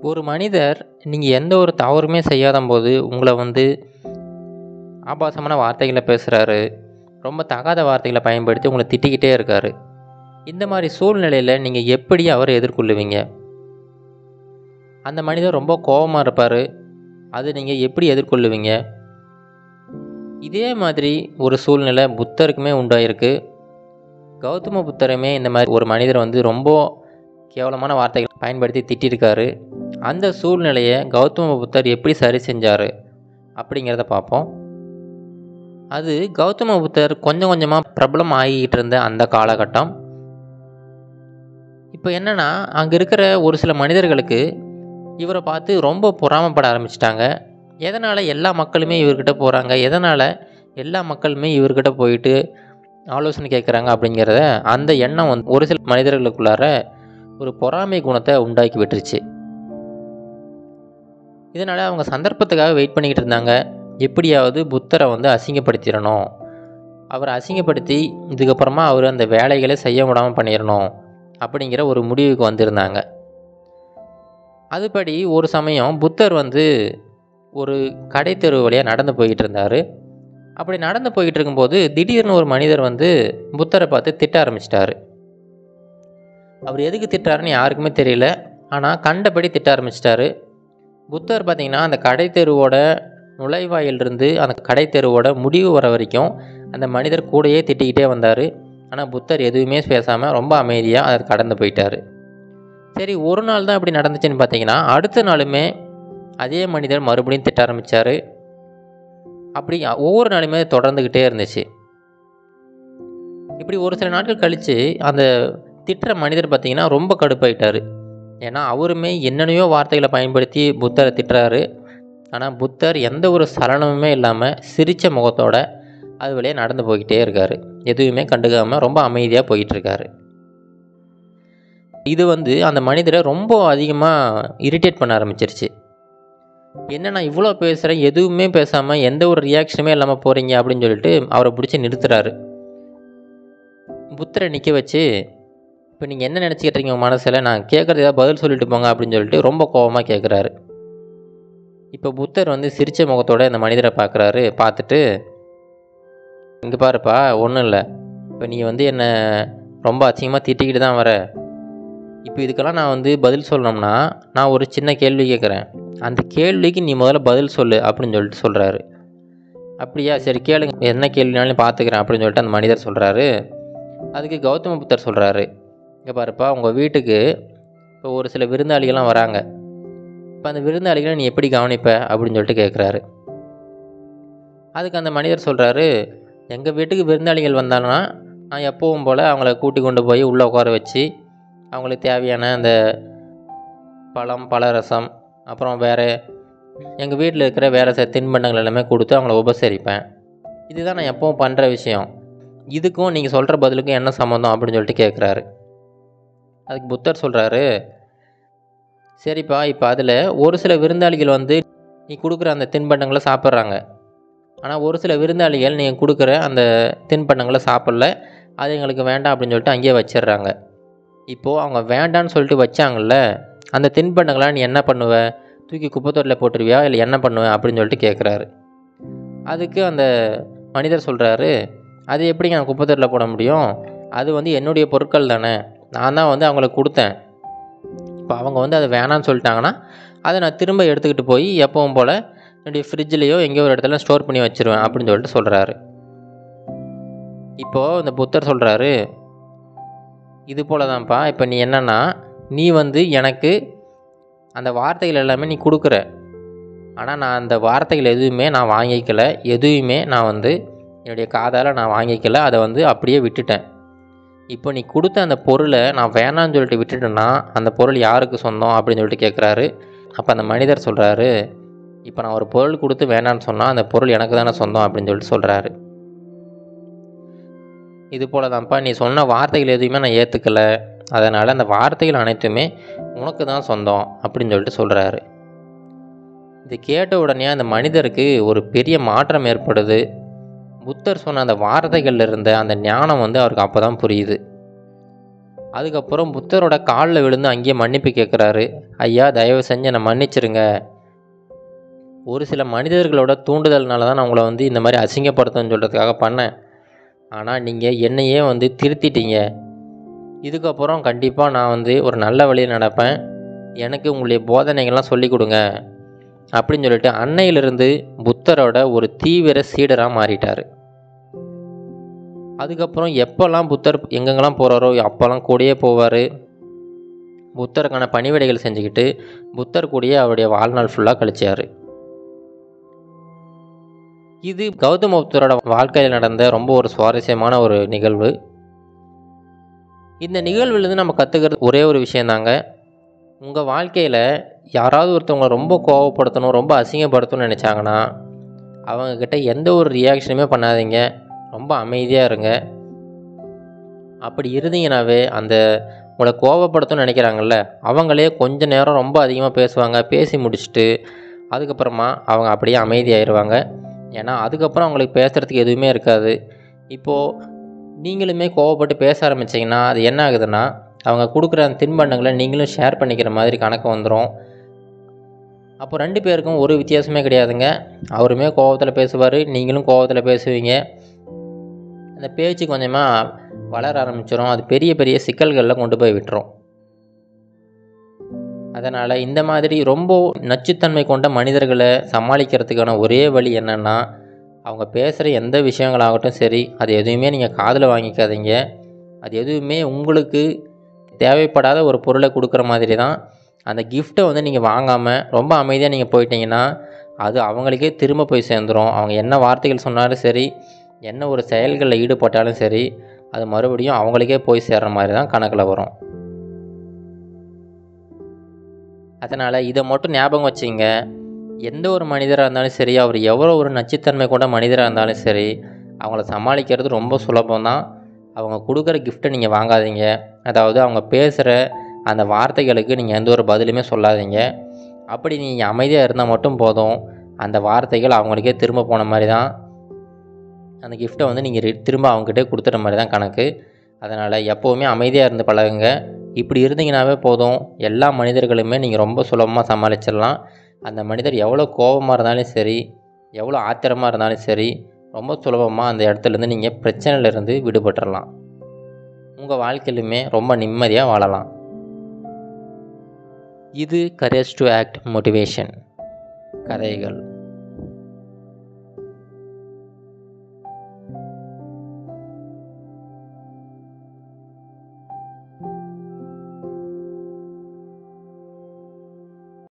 ஒரு மனிதர் நீங்கள் எந்த ஒரு தவறுமே செய்யாத போது உங்களை வந்து ஆபாசமான வார்த்தைகளை பேசுகிறாரு ரொம்ப தகாத வார்த்தைகளை பயன்படுத்தி உங்களை திட்டிக்கிட்டே இருக்காரு இந்த மாதிரி சூழ்நிலையில் நீங்கள் எப்படி அவரை எதிர்கொள்ளுவீங்க அந்த மனிதர் ரொம்ப கோபமாக இருப்பார் அது நீங்கள் எப்படி எதிர்கொள்ளுவீங்க இதே மாதிரி ஒரு சூழ்நிலை புத்தருக்குமே உண்டாயிருக்கு கௌதம புத்தருமே இந்த மாதிரி ஒரு மனிதர் வந்து ரொம்ப கேவலமான வார்த்தைகளை பயன்படுத்தி திட்டிருக்காரு அந்த சூழ்நிலையை கௌதம புத்தர் எப்படி சரி செஞ்சார் அப்படிங்கிறத பார்ப்போம் அது கௌதம புத்தர் கொஞ்சம் கொஞ்சமாக பிரபலம் ஆகிக்கிட்டு இருந்த அந்த காலகட்டம் இப்போ என்னென்னா அங்கே இருக்கிற ஒரு சில மனிதர்களுக்கு இவரை பார்த்து ரொம்ப பொறாமப்பட ஆரம்பிச்சிட்டாங்க எதனால் எல்லா மக்களுமே இவர்கிட்ட போகிறாங்க எதனால் எல்லா மக்களுமே இவர்கிட்ட போயிட்டு ஆலோசனை கேட்குறாங்க அப்படிங்கிறத அந்த எண்ணம் வந்து ஒரு சில மனிதர்களுக்குள்ளார ஒரு பொறாமை குணத்தை உண்டாக்கி விட்டுருச்சு இதனால் அவங்க சந்தர்ப்பத்துக்காக வெயிட் பண்ணிக்கிட்டு இருந்தாங்க எப்படியாவது புத்தரை வந்து அசிங்கப்படுத்திடணும் அவரை அசிங்கப்படுத்தி இதுக்கப்புறமா அவர் அந்த வேலைகளை செய்ய விடாமல் பண்ணிடணும் அப்படிங்கிற ஒரு முடிவுக்கு வந்திருந்தாங்க அதுபடி ஒரு சமயம் புத்தர் வந்து ஒரு கடை தெரு வழியாக நடந்து போய்கிட்டு இருந்தார் அப்படி நடந்து போய்கிட்டு இருக்கும்போது திடீர்னு ஒரு மனிதர் வந்து புத்தரை பார்த்து திட்ட ஆரம்பிச்சிட்டாரு அவர் எதுக்கு திட்டாருன்னு யாருக்குமே தெரியல ஆனால் கண்டபடி திட்ட ஆரம்பிச்சிட்டாரு புத்தர் பார்த்திங்கன்னா அந்த கடை தெருவோட நுழைவாயிலிருந்து அந்த கடை தெருவோட முடிவு வர வரைக்கும் அந்த மனிதர் கூடயே திட்டிக்கிட்டே வந்தார் ஆனால் புத்தர் எதுவுமே பேசாமல் ரொம்ப அமைதியாக அதை கடந்து போயிட்டார் சரி ஒரு நாள் தான் இப்படி நடந்துச்சுன்னு பார்த்தீங்கன்னா அடுத்த நாளுமே அதே மனிதர் மறுபடியும் திட்ட ஆரம்பித்தார் அப்படி ஒவ்வொரு நாளுமே தொடர்ந்துக்கிட்டே இருந்துச்சு இப்படி ஒரு சில நாட்கள் கழித்து அந்த திட்டுற மனிதர் பார்த்திங்கன்னா ரொம்ப கடுப்பாயிட்டார் ஏன்னா அவருமே என்னென்னையோ வார்த்தைகளை பயன்படுத்தி புத்தரை திட்டுறாரு ஆனால் புத்தர் எந்த ஒரு சலனமுமே இல்லாமல் சிரித்த முகத்தோட அது வழியாக நடந்து போய்கிட்டே இருக்கார் எதுவுமே கண்டுக்காமல் ரொம்ப அமைதியாக போயிட்டுருக்காரு இது வந்து அந்த மனிதரை ரொம்ப அதிகமாக இரிட்டேட் பண்ண ஆரம்பிச்சிருச்சு என்ன நான் இவ்வளோ பேசுகிறேன் எதுவுமே பேசாமல் எந்த ஒரு ரியாக்ஷனுமே இல்லாமல் போகிறீங்க அப்படின்னு சொல்லிட்டு அவரை பிடிச்சி நிறுத்துறாரு புத்தரை நிற்க வச்சு இப்போ நீங்கள் என்ன நினச்சிக்கிட்டு இருக்கீங்க உங்கள் மனசில் நான் கேட்குறது ஏதாவது பதில் சொல்லிட்டு போங்க அப்படின்னு சொல்லிட்டு ரொம்ப கோபமாக கேட்குறாரு இப்போ புத்தர் வந்து சிரித்த முகத்தோட இந்த மனிதரை பார்க்குறாரு பார்த்துட்டு இங்கே பாருப்பா ஒன்றும் இல்லை இப்போ நீ வந்து என்னை ரொம்ப அசிங்கமாக திட்டிக்கிட்டு தான் வர இப்போ இதுக்கெல்லாம் நான் வந்து பதில் சொல்லணும்னா நான் ஒரு சின்ன கேள்வி கேட்குறேன் அந்த கேள்விக்கு நீ முதல்ல பதில் சொல்லு அப்படின்னு சொல்லிட்டு சொல்கிறாரு அப்படியா சரி கேளுங்க என்ன கேள்வினாலும் பார்த்துக்கிறேன் அப்படின்னு சொல்லிட்டு அந்த மனிதர் சொல்கிறாரு அதுக்கு கௌதம புத்தர் சொல்கிறாரு இங்கே பாருப்பா உங்கள் வீட்டுக்கு இப்போ ஒரு சில விருந்தாளிகள்லாம் வராங்க இப்போ அந்த விருந்தாளிகளை நீ எப்படி கவனிப்ப அப்படின்னு சொல்லிட்டு கேட்குறாரு அதுக்கு அந்த மனிதர் சொல்கிறாரு எங்கள் வீட்டுக்கு விருந்தாளிகள் வந்தாங்கன்னா நான் எப்பவும் போல் அவங்கள கூட்டி கொண்டு போய் உள்ளே உட்கார வச்சு அவங்களுக்கு தேவையான அந்த பழம் பழரசம் அப்புறம் வேறு எங்கள் வீட்டில் இருக்கிற வேறு சில தின்பண்டங்கள் எல்லாமே கொடுத்து அவங்கள உபசரிப்பேன் இதுதான் நான் எப்பவும் பண்ணுற விஷயம் இதுக்கும் நீங்கள் சொல்கிற பதிலுக்கும் என்ன சம்மந்தம் அப்படின்னு சொல்லிட்டு கேட்குறாரு அதுக்கு புத்தர் சொல்கிறாரு சரிப்பா இப்போ அதில் ஒரு சில விருந்தாளிகள் வந்து நீ கொடுக்குற அந்த தின்பண்டங்களை சாப்பிட்றாங்க ஆனால் ஒரு சில விருந்தாளிகள் நீங்கள் கொடுக்குற அந்த தின்பண்டங்களை சாப்பிடல அது எங்களுக்கு வேண்டாம் அப்படின்னு சொல்லிட்டு அங்கேயே வச்சிடுறாங்க இப்போது அவங்க வேண்டான்னு சொல்லிட்டு வச்சாங்கல்ல அந்த தின்பண்டங்களை நீ என்ன பண்ணுவ தூக்கி குப்பைத்தொட்டில் போட்டுருவியா இல்லை என்ன பண்ணுவேன் அப்படின்னு சொல்லிட்டு கேட்குறாரு அதுக்கு அந்த மனிதர் சொல்கிறாரு அது எப்படி நான் குப்பைத்தொட்டில் போட முடியும் அது வந்து என்னுடைய பொருட்கள் தானே நான் தான் வந்து அவங்களுக்கு கொடுத்தேன் இப்போ அவங்க வந்து அதை வேணான்னு சொல்லிட்டாங்கன்னா அதை நான் திரும்ப எடுத்துக்கிட்டு போய் எப்பவும் போல் என்னுடைய ஃப்ரிட்ஜ்லேயோ எங்கேயோ ஒரு இடத்துல ஸ்டோர் பண்ணி வச்சுருவேன் அப்படின்னு சொல்லிட்டு சொல்கிறாரு இப்போது இந்த புத்தர் சொல்கிறாரு இது போல தான்ப்பா இப்போ நீ என்னன்னா நீ வந்து எனக்கு அந்த வார்த்தைகள் எல்லாமே நீ கொடுக்குற ஆனால் நான் அந்த வார்த்தைகள் எதுவுமே நான் வாங்கிக்கல எதுவுமே நான் வந்து என்னுடைய காதால் நான் வாங்கிக்கல அதை வந்து அப்படியே விட்டுட்டேன் இப்போ நீ கொடுத்த அந்த பொருளை நான் வேணான்னு சொல்லிட்டு விட்டுட்டேன்னா அந்த பொருள் யாருக்கு சொந்தம் அப்படின்னு சொல்லிட்டு கேட்குறாரு அப்போ அந்த மனிதர் சொல்கிறாரு இப்போ நான் ஒரு பொருள் கொடுத்து வேணான்னு சொன்னால் அந்த பொருள் எனக்கு தானே சொந்தம் அப்படின்னு சொல்லிட்டு சொல்கிறாரு இது போல தான்ப்பா நீ சொன்ன வார்த்தைகள் எதுவுமே நான் ஏற்றுக்கலை அதனால் அந்த வார்த்தைகள் அனைத்துமே உனக்கு தான் சொந்தம் அப்படின்னு சொல்லிட்டு சொல்கிறாரு இது கேட்ட உடனே அந்த மனிதருக்கு ஒரு பெரிய மாற்றம் ஏற்படுது புத்தர் சொன்ன அந்த வார்த்தைகளில் இருந்த அந்த ஞானம் வந்து அவருக்கு அப்போ தான் புரியுது அதுக்கப்புறம் புத்தரோட காலில் விழுந்து அங்கேயே மன்னிப்பு கேட்குறாரு ஐயா தயவு செஞ்சு என்னை மன்னிச்சிருங்க ஒரு சில மனிதர்களோட தூண்டுதல்னால தான் நான் உங்களை வந்து இந்த மாதிரி அசிங்கப்படுத்தணும்னு சொல்கிறதுக்காக பண்ணேன் ஆனால் நீங்கள் என்னையே வந்து திருத்திட்டீங்க இதுக்கப்புறம் கண்டிப்பாக நான் வந்து ஒரு நல்ல வழியில் நடப்பேன் எனக்கு உங்களுடைய போதனைகள்லாம் சொல்லிக் கொடுங்க அப்படின்னு சொல்லிட்டு அன்னையிலிருந்து புத்தரோட ஒரு தீவிர சீடராக மாறிட்டார் அதுக்கப்புறம் எப்போல்லாம் புத்தர் எங்கெங்கெல்லாம் போகிறாரோ அப்போல்லாம் கூடயே போவார் புத்தருக்கான பணிவிடைகள் செஞ்சுக்கிட்டு புத்தர் கூடயே அவருடைய வாழ்நாள் ஃபுல்லாக கழிச்சார் இது கௌதம புத்தரோட வாழ்க்கையில் நடந்த ரொம்ப ஒரு சுவாரஸ்யமான ஒரு நிகழ்வு இந்த நிகழ்வுலேருந்து நம்ம கற்றுக்கிறது ஒரே ஒரு விஷயந்தாங்க உங்கள் வாழ்க்கையில் யாராவது ஒருத்தவங்களை ரொம்ப கோவப்படுத்தணும் ரொம்ப அசிங்கப்படுத்தணும்னு நினச்சாங்கன்னா அவங்கக்கிட்ட எந்த ஒரு ரியாக்ஷனுமே பண்ணாதீங்க ரொம்ப அமைதியாக இருங்க அப்படி இருந்தீங்கனாவே அந்த உங்களை கோவப்படுத்தணும்னு நினைக்கிறாங்கல்ல அவங்களே கொஞ்ச நேரம் ரொம்ப அதிகமாக பேசுவாங்க பேசி முடிச்சுட்டு அதுக்கப்புறமா அவங்க அப்படியே அமைதியாயிருவாங்க ஏன்னா அதுக்கப்புறம் அவங்களுக்கு பேசுகிறதுக்கு எதுவுமே இருக்காது இப்போது நீங்களுமே கோவப்பட்டு பேச ஆரம்பிச்சிங்கன்னா அது என்ன ஆகுதுன்னா அவங்க கொடுக்குற அந்த தின்பண்டங்களை நீங்களும் ஷேர் பண்ணிக்கிற மாதிரி கணக்கு வந்துடும் அப்போ ரெண்டு பேருக்கும் ஒரு வித்தியாசமே கிடையாதுங்க அவருமே கோவத்தில் பேசுவார் நீங்களும் கோவத்தில் பேசுவீங்க அந்த பேச்சு கொஞ்சமாக வளர ஆரம்பிச்சிடும் அது பெரிய பெரிய சிக்கல்களில் கொண்டு போய் விட்டுரும் அதனால் இந்த மாதிரி ரொம்ப நச்சுத்தன்மை கொண்ட மனிதர்களை சமாளிக்கிறதுக்கான ஒரே வழி என்னென்னா அவங்க பேசுகிற எந்த விஷயங்களாகட்டும் சரி அது எதுவுமே நீங்கள் காதில் வாங்கிக்காதீங்க அது எதுவுமே உங்களுக்கு தேவைப்படாத ஒரு பொருளை கொடுக்குற மாதிரி தான் அந்த கிஃப்ட்டை வந்து நீங்கள் வாங்காமல் ரொம்ப அமைதியாக நீங்கள் போயிட்டீங்கன்னா அது அவங்களுக்கே திரும்ப போய் சேர்ந்துடும் அவங்க என்ன வார்த்தைகள் சொன்னாலும் சரி என்ன ஒரு செயல்களில் ஈடுபட்டாலும் சரி அது மறுபடியும் அவங்களுக்கே போய் சேர்ற மாதிரி தான் கணக்கில் வரும் அதனால் இதை மட்டும் ஞாபகம் வச்சுங்க எந்த ஒரு மனிதராக இருந்தாலும் சரி அவர் எவ்வளோ ஒரு நச்சுத்தன்மை கொண்ட மனிதராக இருந்தாலும் சரி அவங்கள சமாளிக்கிறது ரொம்ப சுலபம் தான் அவங்க கொடுக்குற கிஃப்ட்டை நீங்கள் வாங்காதீங்க அதாவது அவங்க பேசுகிற அந்த வார்த்தைகளுக்கு நீங்கள் எந்த ஒரு பதிலுமே சொல்லாதீங்க அப்படி நீங்கள் அமைதியாக இருந்தால் மட்டும் போதும் அந்த வார்த்தைகள் அவங்களுக்கே திரும்ப போன மாதிரி தான் அந்த கிஃப்ட்டை வந்து நீங்கள் திரும்ப அவங்ககிட்டே கொடுத்துற மாதிரி தான் கணக்கு அதனால் எப்போவுமே அமைதியாக இருந்து பழகுங்க இப்படி இருந்தீங்கனாவே போதும் எல்லா மனிதர்களுமே நீங்கள் ரொம்ப சுலபமாக சமாளிச்சிடலாம் அந்த மனிதர் எவ்வளோ கோபமாக இருந்தாலும் சரி எவ்வளோ ஆத்திரமாக இருந்தாலும் சரி ரொம்ப சுலபமாக அந்த இடத்துலேருந்து நீங்கள் பிரச்சனையிலேருந்து விடுபட்டுறலாம் உங்கள் வாழ்க்கையிலுமே ரொம்ப நிம்மதியாக வாழலாம் இது கரேஜ் டு ஆக்ட் மோட்டிவேஷன் கதைகள்